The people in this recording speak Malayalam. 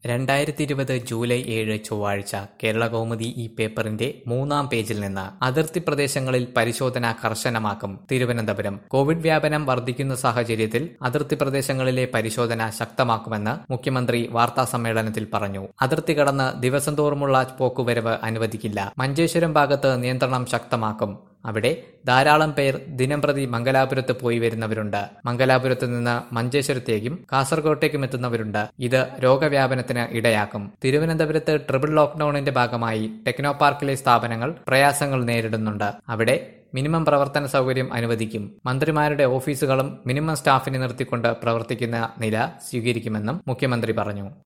രണ്ടായിരത്തി ഇരുപത് ജൂലൈ ഏഴ് ചൊവ്വാഴ്ച കേരള കൗമുദി ഈ പേപ്പറിന്റെ മൂന്നാം പേജിൽ നിന്ന് അതിർത്തി പ്രദേശങ്ങളിൽ പരിശോധന കർശനമാക്കും തിരുവനന്തപുരം കോവിഡ് വ്യാപനം വർദ്ധിക്കുന്ന സാഹചര്യത്തിൽ അതിർത്തി പ്രദേശങ്ങളിലെ പരിശോധന ശക്തമാക്കുമെന്ന് മുഖ്യമന്ത്രി വാർത്താസമ്മേളനത്തിൽ പറഞ്ഞു അതിർത്തി കടന്ന് ദിവസം തോറുമുള്ള പോക്കുവരവ് അനുവദിക്കില്ല മഞ്ചേശ്വരം ഭാഗത്ത് നിയന്ത്രണം ശക്തമാക്കും അവിടെ ധാരാളം പേർ ദിനംപ്രതി മംഗലാപുരത്ത് പോയി വരുന്നവരുണ്ട് മംഗലാപുരത്ത് നിന്ന് മഞ്ചേശ്വരത്തേക്കും കാസർകോട്ടേക്കും എത്തുന്നവരുണ്ട് ഇത് രോഗവ്യാപനത്തിന് ഇടയാക്കും തിരുവനന്തപുരത്ത് ട്രിപ്പിൾ ലോക്ഡൌണിന്റെ ഭാഗമായി ടെക്നോ പാർക്കിലെ സ്ഥാപനങ്ങൾ പ്രയാസങ്ങൾ നേരിടുന്നുണ്ട് അവിടെ മിനിമം പ്രവർത്തന സൗകര്യം അനുവദിക്കും മന്ത്രിമാരുടെ ഓഫീസുകളും മിനിമം സ്റ്റാഫിനെ നിർത്തിക്കൊണ്ട് പ്രവർത്തിക്കുന്ന നില സ്വീകരിക്കുമെന്നും മുഖ്യമന്ത്രി പറഞ്ഞു